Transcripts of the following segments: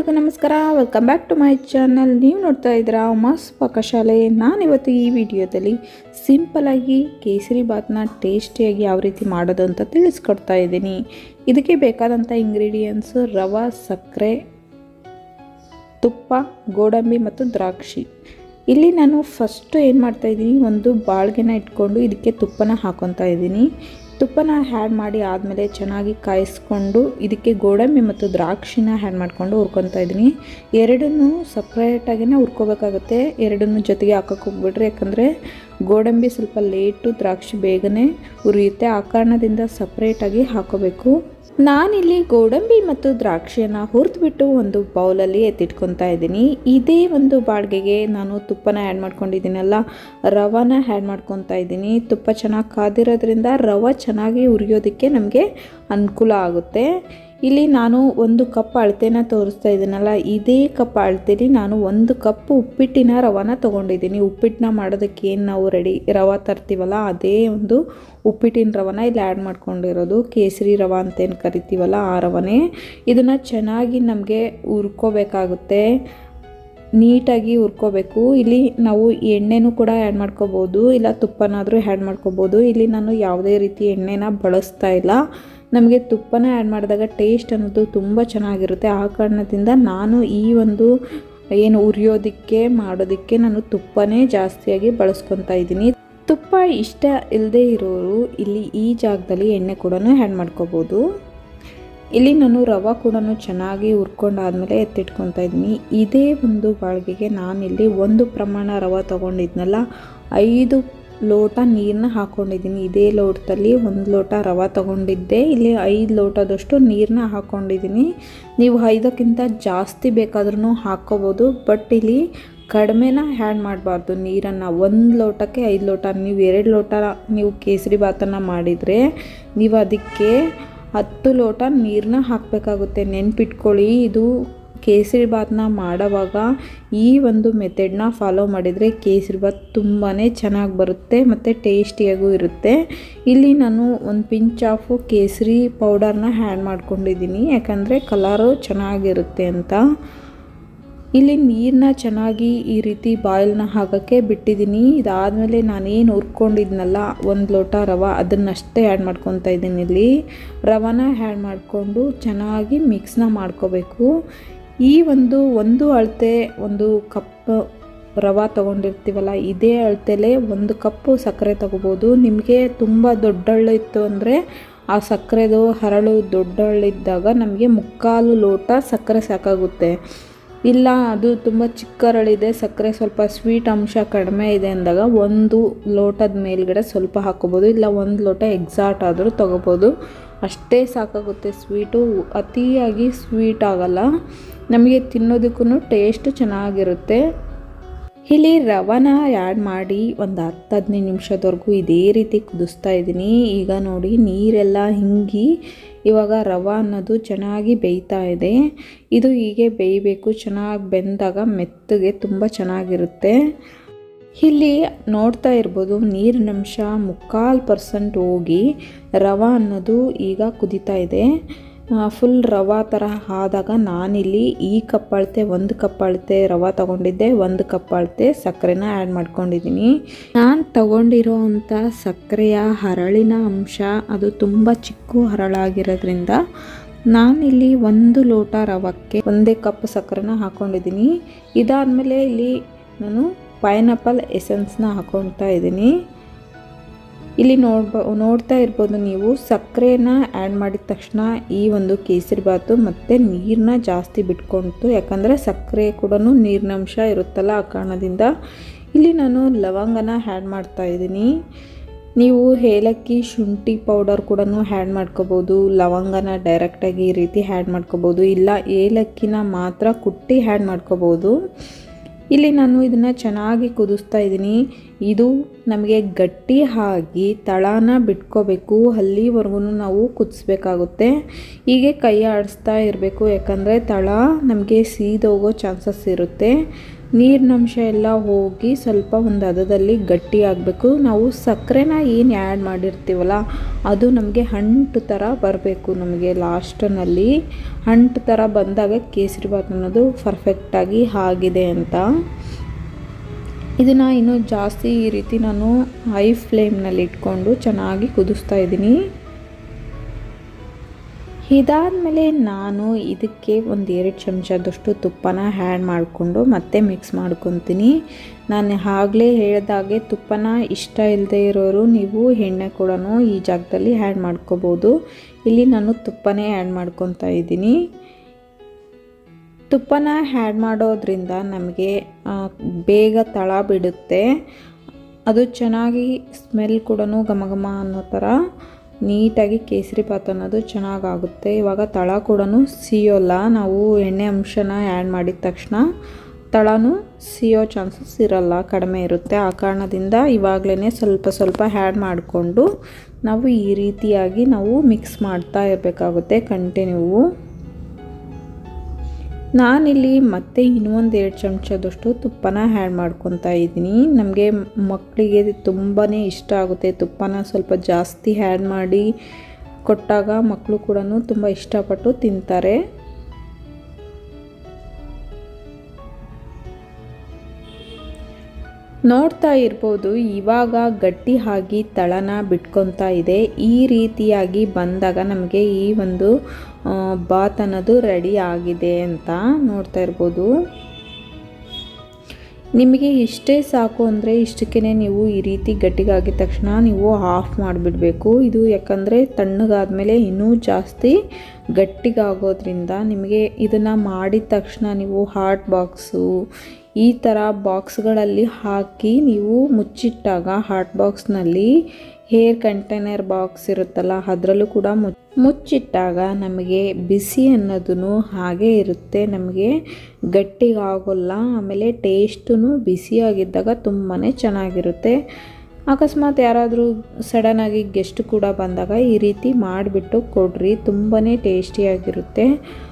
ಎಲ್ರಿಗೂ ನಮಸ್ಕಾರ welcome back to my channel ನೀವು ನೋಡ್ತಾ ಇದ್ದೀರಾ ಉಮಾಸ್ ಪಾಕಶಾಲೆ ನಾನಿವತ್ತು ಈ ವಿಡಿಯೋದಲ್ಲಿ ಸಿಂಪಲಾಗಿ ಕೇಸರಿ ಬಾತ್ನ ಟೇಸ್ಟಿಯಾಗಿ ಯಾವ ರೀತಿ ಮಾಡೋದು ಅಂತ ತಿಳಿಸ್ಕೊಡ್ತಾ ಇದ್ದೀನಿ ಇದಕ್ಕೆ ಬೇಕಾದಂಥ ಇಂಗ್ರೀಡಿಯೆಂಟ್ಸು ರವೆ ಸಕ್ಕರೆ ತುಪ್ಪ ಗೋಡಂಬಿ ಮತ್ತು ದ್ರಾಕ್ಷಿ ಇಲ್ಲಿ ನಾನು ಫಸ್ಟು ಏನು ಮಾಡ್ತಾಯಿದ್ದೀನಿ ಒಂದು ಬಾಳ್ಗೆನ ಇಟ್ಕೊಂಡು ಇದಕ್ಕೆ ತುಪ್ಪನ ಹಾಕೊತಾ ಇದ್ದೀನಿ ತುಪ್ಪನ ಹ್ಯಾಡ್ ಮಾಡಿ ಆದಮೇಲೆ ಚೆನ್ನಾಗಿ ಕಾಯಿಸ್ಕೊಂಡು ಇದಕ್ಕೆ ಗೋಡಂಬಿ ಮತ್ತು ದ್ರಾಕ್ಷಿನ ಹ್ಯಾಡ್ ಮಾಡ್ಕೊಂಡು ಹುರ್ಕೊತಾ ಇದ್ದೀನಿ ಎರಡನ್ನೂ ಸಪ್ರೇಟಾಗಿನೇ ಹುರ್ಕೋಬೇಕಾಗುತ್ತೆ ಎರಡನ್ನೂ ಜೊತೆಗೆ ಹಾಕೋಕೆ ಹೋಗ್ಬಿಡ್ರಿ ಯಾಕಂದರೆ ಗೋಡಂಬಿ ಸ್ವಲ್ಪ ಲೇಟು ದ್ರಾಕ್ಷಿ ಬೇಗನೆ ಉರಿಯುತ್ತೆ ಆ ಕಾರಣದಿಂದ ಸಪ್ರೇಟಾಗಿ ಹಾಕೋಬೇಕು ನಾನಿಲ್ಲಿ ಗೋಡಂಬಿ ಮತ್ತು ದ್ರಾಕ್ಷಿಯನ್ನು ಹುರಿದ್ಬಿಟ್ಟು ಒಂದು ಬೌಲಲ್ಲಿ ಎತ್ತಿಟ್ಕೊತಾ ಇದ್ದೀನಿ ಇದೇ ಒಂದು ಬಾಡಿಗೆಗೆ ನಾನು ತುಪ್ಪನ ಆ್ಯಡ್ ಮಾಡ್ಕೊಂಡಿದ್ದೀನಲ್ಲ ರವಾನ ಆ್ಯಡ್ ಮಾಡ್ಕೊತಾ ಇದ್ದೀನಿ ತುಪ್ಪ ಚೆನ್ನಾಗಿ ಕಾದಿರೋದ್ರಿಂದ ರವೆ ಚೆನ್ನಾಗಿ ಹುರಿಯೋದಕ್ಕೆ ನಮಗೆ ಅನುಕೂಲ ಆಗುತ್ತೆ ಇಲ್ಲಿ ನಾನು ಒಂದು ಕಪ್ ಅಳತೆನ ತೋರಿಸ್ತಾ ಇದ್ದೀನಲ್ಲ ಇದೇ ಕಪ್ ಅಳತೆಲಿ ನಾನು ಒಂದು ಕಪ್ ಉಪ್ಪಿಟ್ಟಿನ ರವಾನ ತೊಗೊಂಡಿದ್ದೀನಿ ಉಪ್ಪಿಟ್ಟನ್ನ ಮಾಡೋದಕ್ಕೆ ಏನು ನಾವು ರೆಡಿ ರವೆ ತರ್ತೀವಲ್ಲ ಅದೇ ಒಂದು ಉಪ್ಪಿಟ್ಟಿನ ರವಾನ ಇಲ್ಲಿ ಆ್ಯಡ್ ಮಾಡ್ಕೊಂಡಿರೋದು ಕೇಸರಿ ರವೆ ಅಂತೇನು ಕರಿತೀವಲ್ಲ ಆ ರವನೇ ಇದನ್ನು ಚೆನ್ನಾಗಿ ನಮಗೆ ಹುರ್ಕೋಬೇಕಾಗುತ್ತೆ ನೀಟಾಗಿ ಹುರ್ಕೋಬೇಕು ಇಲ್ಲಿ ನಾವು ಎಣ್ಣೆನೂ ಕೂಡ ಆ್ಯಡ್ ಮಾಡ್ಕೋಬೋದು ಇಲ್ಲ ತುಪ್ಪನಾದರೂ ಆ್ಯಡ್ ಮಾಡ್ಕೋಬೋದು ಇಲ್ಲಿ ನಾನು ಯಾವುದೇ ರೀತಿ ಎಣ್ಣೆನ ಬಳಸ್ತಾ ಇಲ್ಲ ನಮಗೆ ತುಪ್ಪನ ಆ್ಯಡ್ ಮಾಡಿದಾಗ ಟೇಸ್ಟ್ ಅನ್ನೋದು ತುಂಬ ಚೆನ್ನಾಗಿರುತ್ತೆ ಆ ಕಾರಣದಿಂದ ನಾನು ಈ ಒಂದು ಏನು ಉರಿಯೋದಕ್ಕೆ ಮಾಡೋದಕ್ಕೆ ನಾನು ತುಪ್ಪನೇ ಜಾಸ್ತಿಯಾಗಿ ಬಳಸ್ಕೊತಾ ಇದ್ದೀನಿ ತುಪ್ಪ ಇಷ್ಟ ಇಲ್ಲದೆ ಇರೋರು ಇಲ್ಲಿ ಈ ಜಾಗದಲ್ಲಿ ಎಣ್ಣೆ ಕೂಡ ಆ್ಯಡ್ ಮಾಡ್ಕೋಬೋದು ಇಲ್ಲಿ ನಾನು ರವೆ ಕೂಡ ಚೆನ್ನಾಗಿ ಹುರ್ಕೊಂಡಾದ್ಮೇಲೆ ಎತ್ತಿಟ್ಕೊತಾ ಇದ್ದೀನಿ ಇದೇ ಒಂದು ಬಾಳಿಗೆಗೆ ನಾನಿಲ್ಲಿ ಒಂದು ಪ್ರಮಾಣ ರವೆ ತೊಗೊಂಡಿದ್ನಲ್ಲ ಐದು ಲೋಟ ನೀರನ್ನ ಹಾಕ್ಕೊಂಡಿದ್ದೀನಿ ಇದೇ ಲೋಟದಲ್ಲಿ ಒಂದು ಲೋಟ ರವೆ ತೊಗೊಂಡಿದ್ದೆ ಇಲ್ಲಿ ಐದು ಲೋಟದಷ್ಟು ನೀರನ್ನ ಹಾಕ್ಕೊಂಡಿದ್ದೀನಿ ನೀವು ಐದಕ್ಕಿಂತ ಜಾಸ್ತಿ ಬೇಕಾದ್ರೂ ಹಾಕ್ಕೋಬೋದು ಬಟ್ ಇಲ್ಲಿ ಕಡಿಮೆನ ಹ್ಯಾಡ್ ಮಾಡಬಾರ್ದು ನೀರನ್ನು ಒಂದು ಲೋಟಕ್ಕೆ ಐದು ಲೋಟ ನೀವು ಎರಡು ಲೋಟ ನೀವು ಕೇಸರಿ ಭಾತನ್ನು ಮಾಡಿದರೆ ನೀವು ಅದಕ್ಕೆ ಹತ್ತು ಲೋಟ ನೀರನ್ನ ಹಾಕಬೇಕಾಗುತ್ತೆ ನೆನ್ಪಿಟ್ಕೊಳ್ಳಿ ಇದು ಕೇಸರಿ ಭಾತ್ನ ಮಾಡೋವಾಗ ಈ ಒಂದು ಮೆಥಡ್ನ ಫಾಲೋ ಮಾಡಿದರೆ ಕೇಸರಿ ಭಾತ್ ತುಂಬಾ ಚೆನ್ನಾಗಿ ಬರುತ್ತೆ ಮತ್ತು ಟೇಸ್ಟಿಯಾಗೂ ಇರುತ್ತೆ ಇಲ್ಲಿ ನಾನು ಒಂದು ಪಿಂಚ್ ಆಫು ಕೇಸರಿ ಪೌಡರ್ನ ಹ್ಯಾಡ್ ಮಾಡ್ಕೊಂಡಿದ್ದೀನಿ ಯಾಕಂದರೆ ಕಲರು ಚೆನ್ನಾಗಿರುತ್ತೆ ಅಂತ ಇಲ್ಲಿ ನೀರನ್ನ ಚೆನ್ನಾಗಿ ಈ ರೀತಿ ಬಾಯ್ಲ್ನ ಹಾಕೋಕ್ಕೆ ಬಿಟ್ಟಿದ್ದೀನಿ ಇದಾದಮೇಲೆ ನಾನೇನು ಹುರ್ಕೊಂಡಿದ್ನಲ್ಲ ಒಂದು ಲೋಟ ರವೆ ಅದನ್ನಷ್ಟೇ ಆ್ಯಡ್ ಮಾಡ್ಕೊತಾ ಇದ್ದೀನಿ ಇಲ್ಲಿ ರವಾನ ಆ್ಯಡ್ ಮಾಡಿಕೊಂಡು ಚೆನ್ನಾಗಿ ಮಿಕ್ಸ್ನ ಮಾಡ್ಕೋಬೇಕು ಈ ಒಂದು ಒಂದು ಅಳತೆ ಒಂದು ಕಪ್ ರವೆ ತೊಗೊಂಡಿರ್ತೀವಲ್ಲ ಇದೇ ಅಳತೆಲೇ ಒಂದು ಕಪ್ಪು ಸಕ್ಕರೆ ತೊಗೋಬೋದು ನಿಮಗೆ ತುಂಬ ದೊಡ್ಡಳ್ಳು ಇತ್ತು ಅಂದರೆ ಆ ಸಕ್ಕರೆದು ಹರಳು ದೊಡ್ಡಳ್ಳಿದ್ದಾಗ ನಮಗೆ ಮುಕ್ಕಾಲು ಲೋಟ ಸಕ್ಕರೆ ಸಾಕಾಗುತ್ತೆ ಇಲ್ಲ ಅದು ತುಂಬ ಚಿಕ್ಕರಳಿದೆ ಸಕ್ಕರೆ ಸ್ವಲ್ಪ ಸ್ವೀಟ್ ಅಂಶ ಕಡಿಮೆ ಇದೆ ಅಂದಾಗ ಒಂದು ಲೋಟದ ಮೇಲ್ಗಡೆ ಸ್ವಲ್ಪ ಹಾಕೋಬೋದು ಇಲ್ಲ ಒಂದು ಲೋಟ ಎಕ್ಸಾಟ್ ಆದರೂ ತೊಗೋಬೋದು ಅಷ್ಟೇ ಸಾಕಾಗುತ್ತೆ ಸ್ವೀಟು ಅತಿಯಾಗಿ ಸ್ವೀಟ್ ಆಗಲ್ಲ ನಮಗೆ ತಿನ್ನೋದಕ್ಕೂ ಟೇಸ್ಟ್ ಚೆನ್ನಾಗಿರುತ್ತೆ ಇಲ್ಲಿ ರವನ ಆ್ಯಡ್ ಮಾಡಿ ಒಂದು ಹತ್ತು ಹದಿನೈದು ನಿಮಿಷದವರೆಗೂ ಇದೇ ರೀತಿ ಕುದಿಸ್ತಾ ಇದ್ದೀನಿ ಈಗ ನೋಡಿ ನೀರೆಲ್ಲ ಹಿಂಗಿ ಇವಾಗ ರವೆ ಅನ್ನೋದು ಚೆನ್ನಾಗಿ ಬೇಯ್ತಾ ಇದೆ ಇದು ಹೀಗೆ ಬೇಯಬೇಕು ಚೆನ್ನಾಗಿ ಬೆಂದಾಗ ಮೆತ್ತಗೆ ತುಂಬ ಚೆನ್ನಾಗಿರುತ್ತೆ ಇಲ್ಲಿ ನೋಡ್ತಾ ಇರ್ಬೋದು ನೀರಿನಂಶ ಮುಕ್ಕಾಲು ಪರ್ಸೆಂಟ್ ಹೋಗಿ ರವೆ ಅನ್ನೋದು ಈಗ ಕುದೀತಾ ಇದೆ ಫುಲ್ ರವೆ ಥರ ಆದಾಗ ನಾನಿಲ್ಲಿ ಈ ಕಪ್ ಅಳತೆ ಒಂದು ಕಪ್ ಅಳತೆ ರವೆ ತೊಗೊಂಡಿದ್ದೆ ಒಂದು ಕಪ್ ಅಳತೆ ಸಕ್ಕರೆನ ಆ್ಯಡ್ ಮಾಡ್ಕೊಂಡಿದ್ದೀನಿ ನಾನು ತಗೊಂಡಿರೋ ಅಂಥ ಸಕ್ಕರೆಯ ಹರಳಿನ ಅಂಶ ಅದು ತುಂಬ ಚಿಕ್ಕ ಹರಳಾಗಿರೋದ್ರಿಂದ ನಾನಿಲ್ಲಿ ಒಂದು ಲೋಟ ರವಕ್ಕೆ ಒಂದೇ ಕಪ್ ಸಕ್ಕರೆನ ಹಾಕ್ಕೊಂಡಿದ್ದೀನಿ ಇದಾದಮೇಲೆ ಇಲ್ಲಿ ನಾನು ಪೈನಾಪಲ್ ಎಸೆನ್ಸ್ನ ಹಾಕೊಳ್ತಾ ಇದ್ದೀನಿ ಇಲ್ಲಿ ನೋಡ್ಬ ನೋಡ್ತಾ ಇರ್ಬೋದು ನೀವು ಸಕ್ಕರೆನ ಆ್ಯಡ್ ಮಾಡಿದ ತಕ್ಷಣ ಈ ಒಂದು ಕೇಸರಿ ಬಾತು ಮತ್ತು ನೀರನ್ನ ಜಾಸ್ತಿ ಬಿಟ್ಕೊಳ್ತು ಯಾಕಂದರೆ ಸಕ್ಕರೆ ಕೂಡ ನೀರಿನಂಶ ಇರುತ್ತಲ್ಲ ಆ ಕಾರಣದಿಂದ ಇಲ್ಲಿ ನಾನು ಲವಂಗನ ಆ್ಯಡ್ ಮಾಡ್ತಾ ಇದ್ದೀನಿ ನೀವು ಏಲಕ್ಕಿ ಶುಂಠಿ ಪೌಡರ್ ಕೂಡ ಆ್ಯಡ್ ಮಾಡ್ಕೋಬೋದು ಲವಂಗನ ಡೈರೆಕ್ಟಾಗಿ ಈ ರೀತಿ ಆ್ಯಡ್ ಮಾಡ್ಕೋಬೋದು ಇಲ್ಲ ಏಲಕ್ಕಿನ ಮಾತ್ರ ಕುಟ್ಟಿ ಆ್ಯಡ್ ಮಾಡ್ಕೋಬೋದು ಇಲ್ಲಿ ನಾನು ಇದನ್ನು ಚೆನ್ನಾಗಿ ಕುದಿಸ್ತಾ ಇದ್ದೀನಿ ಇದು ನಮಗೆ ಗಟ್ಟಿ ಆಗಿ ತಳನ ಬಿಟ್ಕೋಬೇಕು ಅಲ್ಲಿವರೆಗೂ ನಾವು ಕುದಿಸ್ಬೇಕಾಗುತ್ತೆ ಹೀಗೆ ಕೈ ಆಡಿಸ್ತಾ ಇರಬೇಕು ಯಾಕಂದರೆ ತಳ ನಮಗೆ ಸೀದೋಗೋ ಚಾನ್ಸಸ್ ಇರುತ್ತೆ ನೀರಿನಂಶ ಎಲ್ಲ ಹೋಗಿ ಸ್ವಲ್ಪ ಒಂದು ಹದದಲ್ಲಿ ಗಟ್ಟಿ ಆಗಬೇಕು ನಾವು ಸಕ್ಕರೆನ ಏನು ಆ್ಯಡ್ ಮಾಡಿರ್ತೀವಲ್ಲ ಅದು ನಮಗೆ ಅಂಟು ಥರ ಬರಬೇಕು ನಮಗೆ ಲಾಸ್ಟ್ನಲ್ಲಿ ಅಂಟು ಥರ ಬಂದಾಗ ಕೇಸರಿಬಾತ್ ಅನ್ನೋದು ಪರ್ಫೆಕ್ಟಾಗಿ ಆಗಿದೆ ಅಂತ ಇದನ್ನು ಇನ್ನೂ ಜಾಸ್ತಿ ಈ ರೀತಿ ನಾನು ಹೈ ಫ್ಲೇಮ್ನಲ್ಲಿ ಇಟ್ಕೊಂಡು ಚೆನ್ನಾಗಿ ಕುದಿಸ್ತಾ ಇದ್ದೀನಿ ಇದಾದಮೇಲೆ ನಾನು ಇದಕ್ಕೆ ಒಂದು ಎರಡು ಚಮಚದಷ್ಟು ತುಪ್ಪನ ಆ್ಯಡ್ ಮಾಡಿಕೊಂಡು ಮತ್ತೆ ಮಿಕ್ಸ್ ಮಾಡ್ಕೊತೀನಿ ನಾನು ಆಗಲೇ ಹೇಳಿದಾಗೆ ತುಪ್ಪನ ಇಷ್ಟ ಇಲ್ಲದೆ ಇರೋರು ನೀವು ಎಣ್ಣೆ ಕೂಡ ಈ ಜಾಗದಲ್ಲಿ ಆ್ಯಡ್ ಮಾಡ್ಕೋಬೋದು ಇಲ್ಲಿ ನಾನು ತುಪ್ಪನೇ ಆ್ಯಡ್ ಮಾಡ್ಕೊತಾ ಇದ್ದೀನಿ ತುಪ್ಪನ ಆ್ಯಡ್ ಮಾಡೋದ್ರಿಂದ ನಮಗೆ ಬೇಗ ತಳ ಬಿಡುತ್ತೆ ಅದು ಚೆನ್ನಾಗಿ ಸ್ಮೆಲ್ ಕೂಡ ಘಮ ಘಮ ಅನ್ನೋ ಥರ ನೀಟಾಗಿ ಕೇಸರಿ ಭಾತ್ ಅನ್ನೋದು ಚೆನ್ನಾಗಾಗುತ್ತೆ ಇವಾಗ ತಳ ಕೂಡ ಸಿಯೋಲ್ಲ ನಾವು ಎಣ್ಣೆ ಅಂಶನ ಆ್ಯಡ್ ಮಾಡಿದ ತಕ್ಷಣ ತಳನೂ ಸಿಯೋ ಚಾನ್ಸಸ್ ಇರಲ್ಲ ಕಡಿಮೆ ಇರುತ್ತೆ ಆ ಕಾರಣದಿಂದ ಇವಾಗಲೇ ಸ್ವಲ್ಪ ಸ್ವಲ್ಪ ಆ್ಯಡ್ ಮಾಡಿಕೊಂಡು ನಾವು ಈ ರೀತಿಯಾಗಿ ನಾವು ಮಿಕ್ಸ್ ಮಾಡ್ತಾ ಇರಬೇಕಾಗುತ್ತೆ ಕಂಟಿನ್ಯೂ ನಾನಿಲ್ಲಿ ಮತ್ತೆ ಇನ್ನೊಂದು ಎರಡು ಚಮಚದಷ್ಟು ತುಪ್ಪನ ಆ್ಯಡ್ ಮಾಡ್ಕೊತಾ ಇದ್ದೀನಿ ನಮಗೆ ಮಕ್ಕಳಿಗೆ ತುಂಬಾ ಇಷ್ಟ ಆಗುತ್ತೆ ತುಪ್ಪನ ಸ್ವಲ್ಪ ಜಾಸ್ತಿ ಆ್ಯಡ್ ಮಾಡಿ ಕೊಟ್ಟಾಗ ಮಕ್ಕಳು ಕೂಡ ತುಂಬ ಇಷ್ಟಪಟ್ಟು ತಿಂತಾರೆ ನೋಡ್ತಾ ಇರ್ಬೋದು ಇವಾಗ ಗಟ್ಟಿ ಆಗಿ ತಳನ ಬಿಟ್ಕೊತಾ ಇದೆ ಈ ರೀತಿಯಾಗಿ ಬಂದಾಗ ನಮಗೆ ಈ ಒಂದು ಬಾತ್ ಅನ್ನೋದು ರೆಡಿ ಆಗಿದೆ ಅಂತ ನೋಡ್ತಾ ಇರ್ಬೋದು ನಿಮಗೆ ಇಷ್ಟೇ ಸಾಕು ಅಂದರೆ ಇಷ್ಟಕ್ಕೇ ನೀವು ಈ ರೀತಿ ಗಟ್ಟಿಗಾಗಿದ ತಕ್ಷಣ ನೀವು ಆಫ್ ಮಾಡಿಬಿಡಬೇಕು ಇದು ಯಾಕಂದರೆ ತಣ್ಣಗಾದ್ಮೇಲೆ ಇನ್ನೂ ಜಾಸ್ತಿ ಗಟ್ಟಿಗಾಗೋದ್ರಿಂದ ನಿಮಗೆ ಇದನ್ನು ಮಾಡಿದ ತಕ್ಷಣ ನೀವು ಹಾಟ್ ಬಾಕ್ಸು ಈ ಥರ ಬಾಕ್ಸ್ಗಳಲ್ಲಿ ಹಾಕಿ ನೀವು ಮುಚ್ಚಿಟ್ಟಾಗ ಹಾಟ್ ಬಾಕ್ಸ್ನಲ್ಲಿ ಹೇರ್ ಕಂಟೈನರ್ ಬಾಕ್ಸ್ ಇರುತ್ತಲ್ಲ ಅದರಲ್ಲೂ ಕೂಡ ಮುಚ್ಚಿಟ್ಟಾಗ ನಮಗೆ ಬಿಸಿ ಅನ್ನೋದು ಹಾಗೇ ಇರುತ್ತೆ ನಮಗೆ ಗಟ್ಟಿಗಾಗೋಲ್ಲ ಆಮೇಲೆ ಟೇಸ್ಟೂ ಬಿಸಿಯಾಗಿದ್ದಾಗ ತುಂಬಾ ಚೆನ್ನಾಗಿರುತ್ತೆ ಅಕಸ್ಮಾತ್ ಯಾರಾದರೂ ಸಡನ್ನಾಗಿ ಗೆಸ್ಟ್ ಕೂಡ ಬಂದಾಗ ಈ ರೀತಿ ಮಾಡಿಬಿಟ್ಟು ಕೊಡ್ರಿ ತುಂಬಾ ಟೇಸ್ಟಿಯಾಗಿರುತ್ತೆ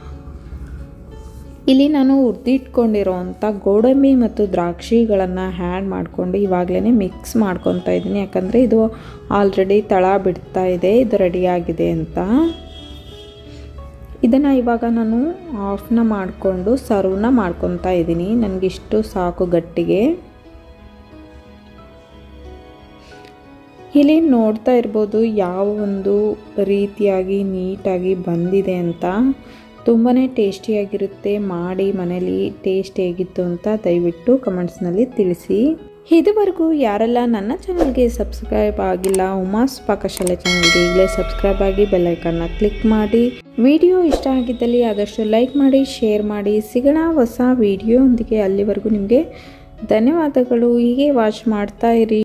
ಇಲ್ಲಿ ನಾನು ಹುರಿದಿಟ್ಕೊಂಡಿರೋವಂಥ ಗೋಡಂಬಿ ಮತ್ತು ದ್ರಾಕ್ಷಿಗಳನ್ನು ಹ್ಯಾಡ್ ಮಾಡಿಕೊಂಡು ಇವಾಗಲೇ ಮಿಕ್ಸ್ ಮಾಡ್ಕೊತಾ ಇದ್ದೀನಿ ಯಾಕಂದರೆ ಇದು ಆಲ್ರೆಡಿ ತಳ ಬಿಡ್ತಾ ಇದೆ ಇದು ರೆಡಿಯಾಗಿದೆ ಅಂತ ಇದನ್ನು ಇವಾಗ ನಾನು ಆಫ್ನ ಮಾಡಿಕೊಂಡು ಸರ್ವ್ನ ಮಾಡ್ಕೊತಾ ಇದ್ದೀನಿ ನನಗಿಷ್ಟು ಸಾಕು ಗಟ್ಟಿಗೆ ಇಲ್ಲಿ ನೋಡ್ತಾ ಇರ್ಬೋದು ಯಾವ ಒಂದು ರೀತಿಯಾಗಿ ನೀಟಾಗಿ ಬಂದಿದೆ ಅಂತ ತುಂಬಾ ಟೇಸ್ಟಿಯಾಗಿರುತ್ತೆ ಮಾಡಿ ಮನೇಲಿ ಟೇಸ್ಟ್ ಹೇಗಿತ್ತು ಅಂತ ದಯವಿಟ್ಟು ಕಮೆಂಟ್ಸ್ನಲ್ಲಿ ತಿಳಿಸಿ ಇದುವರೆಗೂ ಯಾರೆಲ್ಲ ನನ್ನ ಚಾನಲ್ಗೆ ಸಬ್ಸ್ಕ್ರೈಬ್ ಆಗಿಲ್ಲ ಉಮಾಸ್ ಪಾಕಶಾಲೆ ಚಾನಲ್ಗೆ ಈಗಲೇ ಸಬ್ಸ್ಕ್ರೈಬ್ ಆಗಿ ಬೆಲ್ಲೈಕನ್ನ ಕ್ಲಿಕ್ ಮಾಡಿ ವಿಡಿಯೋ ಇಷ್ಟ ಆಗಿದ್ದಲ್ಲಿ ಆದಷ್ಟು ಲೈಕ್ ಮಾಡಿ ಶೇರ್ ಮಾಡಿ ಸಿಗೋಣ ಹೊಸ ವಿಡಿಯೋ ಒಂದಿಗೆ ಅಲ್ಲಿವರೆಗೂ ನಿಮಗೆ ಧನ್ಯವಾದಗಳು ಹೀಗೆ ವಾಚ್ ಮಾಡ್ತಾ ಇರಿ